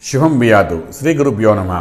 శుభం బియాదు శ్రీ గురుభ్యో నమ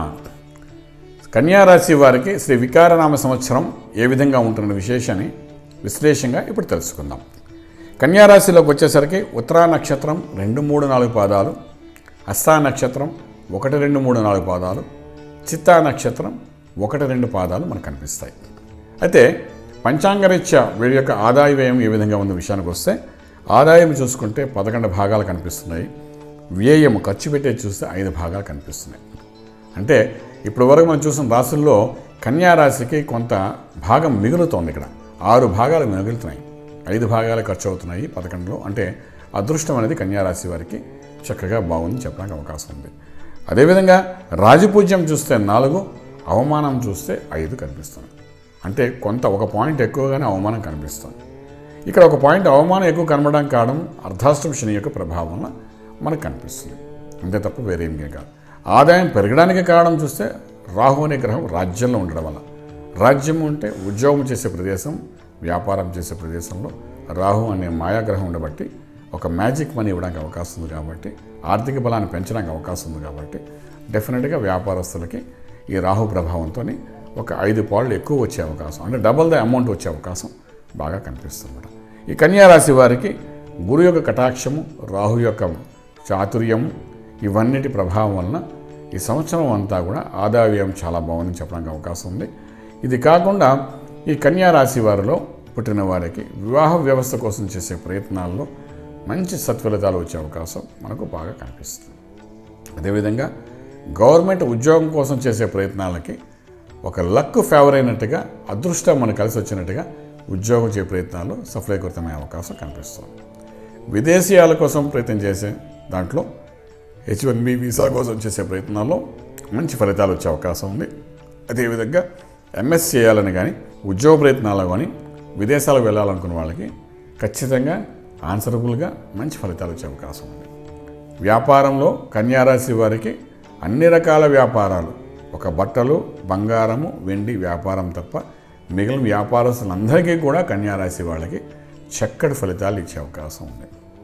కన్యారాశి వారికి శ్రీ వికారనామ సంవత్సరం ఏ విధంగా ఉంటున్న విశేషాన్ని విశ్లేషంగా ఇప్పుడు తెలుసుకుందాం కన్యారాశిలోకి వచ్చేసరికి ఉత్తరా నక్షత్రం రెండు మూడు నాలుగు పాదాలు హస్తా నక్షత్రం ఒకటి రెండు మూడు నాలుగు పాదాలు చిత్తా నక్షత్రం ఒకటి రెండు పాదాలు మనకు కనిపిస్తాయి అయితే పంచాంగరీత్యా వీరి యొక్క ఆదాయ వ్యయం ఏ విధంగా ఉన్న విషయానికి వస్తే ఆదాయం చూసుకుంటే పదకొండు భాగాలు కనిపిస్తున్నాయి వ్యయం ఖర్చు పెట్టే చూస్తే ఐదు భాగాలు కనిపిస్తున్నాయి అంటే ఇప్పటి వరకు మనం చూసిన రాశుల్లో కన్యా రాశికి కొంత భాగం మిగులుతోంది ఇక్కడ ఆరు భాగాలు మిగులుతున్నాయి ఐదు భాగాలు ఖర్చు అవుతున్నాయి పదకొండులో అంటే అదృష్టం అనేది కన్యా రాశి వారికి చక్కగా బాగుంది చెప్పడానికి అవకాశం ఉంది అదేవిధంగా రాజపూజ్యం చూస్తే నాలుగు అవమానం చూస్తే ఐదు కనిపిస్తుంది అంటే కొంత ఒక పాయింట్ ఎక్కువగానే అవమానం కనిపిస్తుంది ఇక్కడ ఒక పాయింట్ అవమానం ఎక్కువ కనబడడం కారణం అర్ధాష్టమ శని యొక్క ప్రభావం వల్ల మనకు కనిపిస్తుంది అంతే తప్ప వేరేం కాదు ఆదాయం పెరగడానికి కారణం చూస్తే రాహు అనే గ్రహం రాజ్యంలో ఉండడం వల్ల రాజ్యం అంటే ఉద్యోగం చేసే ప్రదేశం వ్యాపారం చేసే ప్రదేశంలో రాహు అనే మాయాగ్రహం ఉండబట్టి ఒక మ్యాజిక్ మనీ ఇవ్వడానికి అవకాశం ఉంది కాబట్టి ఆర్థిక బలాన్ని పెంచడానికి అవకాశం ఉంది కాబట్టి డెఫినెట్గా వ్యాపారస్తులకి ఈ రాహు ప్రభావంతో ఒక ఐదు పాళ్ళు ఎక్కువ వచ్చే అవకాశం అంటే డబల్ ద అమౌంట్ వచ్చే అవకాశం బాగా కనిపిస్తుంది ఈ కన్యా రాశి వారికి గురు యొక్క కటాక్షము రాహు యొక్క చాతుర్యము ఇవన్నిటి ప్రభావం వలన ఈ సంవత్సరం అంతా కూడా ఆదాయం చాలా బాగుందని చెప్పడానికి అవకాశం ఉంది ఇది కాకుండా ఈ కన్యా రాశి వారిలో పుట్టిన వారికి వివాహ వ్యవస్థ కోసం చేసే ప్రయత్నాల్లో మంచి సత్ఫలితాలు వచ్చే అవకాశం మనకు బాగా కనిపిస్తుంది అదేవిధంగా గవర్నమెంట్ ఉద్యోగం కోసం చేసే ప్రయత్నాలకి ఒక లక్ ఫేవర్ అయినట్టుగా అదృష్టం మనకు కలిసి వచ్చినట్టుగా ఉద్యోగం చే ప్రయత్నాలు సఫలీకృతమయ్యే అవకాశం కనిపిస్తుంది విదేశీయాల కోసం ప్రయత్నం చేసే దాంట్లో హెచ్ వన్ బి వీసా కోసం చేసే ప్రయత్నాల్లో మంచి ఫలితాలు వచ్చే అవకాశం ఉంది అదేవిధంగా ఎంఎస్ చేయాలని కానీ ఉద్యోగ ప్రయత్నాలు కానీ విదేశాలకు వెళ్ళాలనుకున్న వాళ్ళకి ఖచ్చితంగా ఆన్సరబుల్గా మంచి ఫలితాలు వచ్చే అవకాశం ఉంది వ్యాపారంలో కన్యారాశి వారికి అన్ని రకాల వ్యాపారాలు ఒక బట్టలు బంగారము వెండి వ్యాపారం తప్ప మిగిలిన వ్యాపారస్తులందరికీ కూడా కన్యారాశి వాళ్ళకి చక్కటి ఫలితాలు ఇచ్చే అవకాశం ఉంది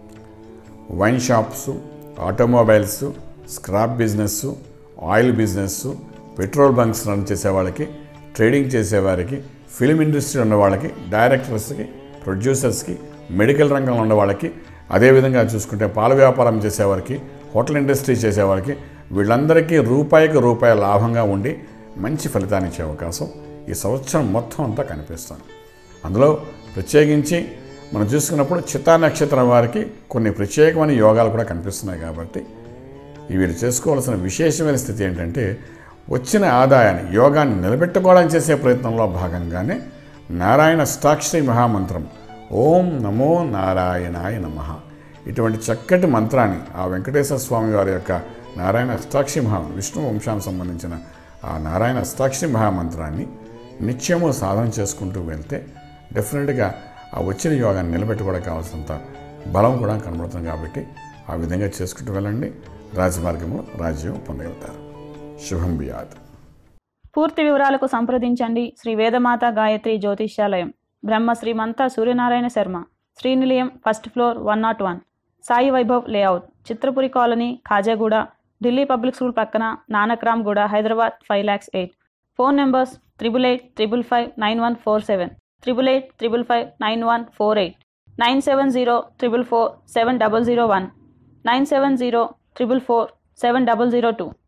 wine shops automobiles scrap business oil business petrol bunks run చేసే వాళ్ళకి ట్రేడింగ్ చేసేవారికి ఫిలిం ఇండస్ట్రీ ఉన్న వాళ్ళకి డైరెక్టర్స్కి ప్రొడ్యూసర్స్కి మెడికల్ రంగంలో ఉన్న వాళ్ళకి అదేవిధంగా చూసుకుంటే పాల వ్యాపారం చేసేవారికి హోటల్ ఇండస్ట్రీ చేసేవారికి వీళ్ళందరికీ రూపాయికి రూపాయి లాభంగా ఉండి మంచి ఫలితాన్ని ఇచ్చే అవకాశం ఈ సంవత్సరం మొత్తం అంతా కనిపిస్తుంది అందులో ప్రత్యేకించి మనం చూసుకున్నప్పుడు చిత్తా నక్షత్రం వారికి కొన్ని ప్రత్యేకమైన యోగాలు కూడా కనిపిస్తున్నాయి కాబట్టి వీరు చేసుకోవాల్సిన విశేషమైన స్థితి ఏంటంటే వచ్చిన ఆదాయాన్ని యోగాన్ని నిలబెట్టుకోవడానికి చేసే ప్రయత్నంలో భాగంగానే నారాయణ స్టాక్షరి మహామంత్రం ఓం నమో నారాయణాయ నమ ఇటువంటి చక్కటి మంత్రాన్ని ఆ వెంకటేశ్వర స్వామి వారి యొక్క నారాయణ అష్టాక్షి మహా విష్ణు వంశానికి సంబంధించిన ఆ నారాయణ అష్టాక్షి మహామంత్రాన్ని నిత్యము సాధన చేసుకుంటూ వెళ్తే డెఫినెట్గా ఆ వచ్చిన యోగాన్ని నిలబెట్టుకోవడం కావాల్సినంత బలం కూడా కనబడుతుంది కాబట్టి ఆ విధంగా చేసుకుంటూ వెళ్ళండి రాజమార్గంలో రాజ్యం పొందగలుగుతారు శుభం బియాద్ పూర్తి వివరాలకు సంప్రదించండి Shri Vedamata Gayatri Jyotishyalayam Brahma Srimantha Suryanarayana Sharma Srinilayam first floor one naught one Sai Vaibhav layout Chitrapuri colony Khajaguda Delhi public school పక్కన Nanakramguda Hyderabad five lakhs eight phone numbers triple eight triple five nine one four seven triple eight triple five nine one four eight nine seven zero triple four seven double zero one nine seven zero triple four seven double zero two